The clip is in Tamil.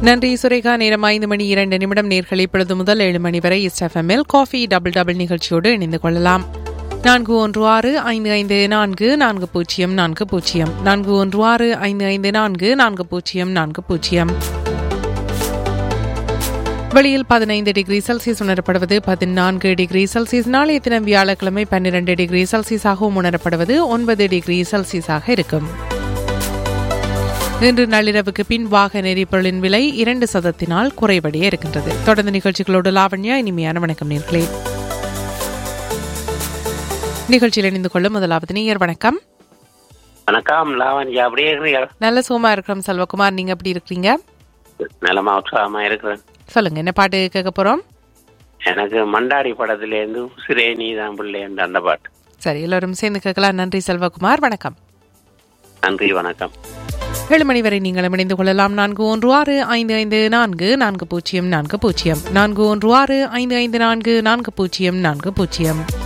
நன்றி சுரேகா நேரம் ஐந்து மணி இரண்டு நிமிடம் நேர்கள் இப்பொழுது முதல் ஏழு மணி வரை இஸ்எஃப்எம்எல் காஃபி டபுள் டபுள் நிகழ்ச்சியோடு இணைந்து கொள்ளலாம் நான்கு ஒன்று ஆறு ஐந்து ஐந்து நான்கு நான்கு பூஜ்ஜியம் நான்கு பூஜ்ஜியம் நான்கு ஒன்று ஆறு ஐந்து ஐந்து நான்கு நான்கு பூஜ்ஜியம் நான்கு பூஜ்ஜியம் வெளியில் பதினைந்து டிகிரி செல்சியஸ் உணரப்படுவது பதினான்கு டிகிரி செல்சியஸ் நாளைய தினம் வியாழக்கிழமை பன்னிரண்டு டிகிரி செல்சியஸாகவும் உணரப்படுவது ஒன்பது டிகிரி செல்சியஸாக இருக்கும் இன்று நள்ளிரவுக்கு பின் வாகன எரிபொருளின் விலை இரண்டு சதத்தினால் குறைவடைய இருக்கின்றது தொடர்ந்து நிகழ்ச்சிகளோடு லாவண்யா இனிமையான வணக்கம் நேர்களே நிகழ்ச்சியில் இணைந்து கொள்ள முதலாவது நேயர் வணக்கம் வணக்கம் லாவண்யா அப்படியே இருக்கிறீங்க நல்ல சுகமா இருக்கிறோம் செல்வகுமார் நீங்க எப்படி இருக்கிறீங்க நலமா உற்சாகமா இருக்கிறேன் சொல்லுங்க என்ன பாட்டு கேட்க போறோம் எனக்கு மண்டாடி படத்திலேருந்து உசிரே நீதான் பிள்ளைன்ற அந்த பாட்டு சரி எல்லோரும் சேர்ந்து கேட்கலாம் நன்றி செல்வகுமார் வணக்கம் நன்றி வணக்கம் ஏழு மணி வரை நீங்களும் இணைந்து கொள்ளலாம் நான்கு ஒன்று ஆறு ஐந்து ஐந்து நான்கு நான்கு பூஜ்ஜியம் நான்கு பூஜ்ஜியம் நான்கு ஒன்று ஆறு ஐந்து ஐந்து நான்கு நான்கு பூஜ்ஜியம் நான்கு பூஜ்ஜியம்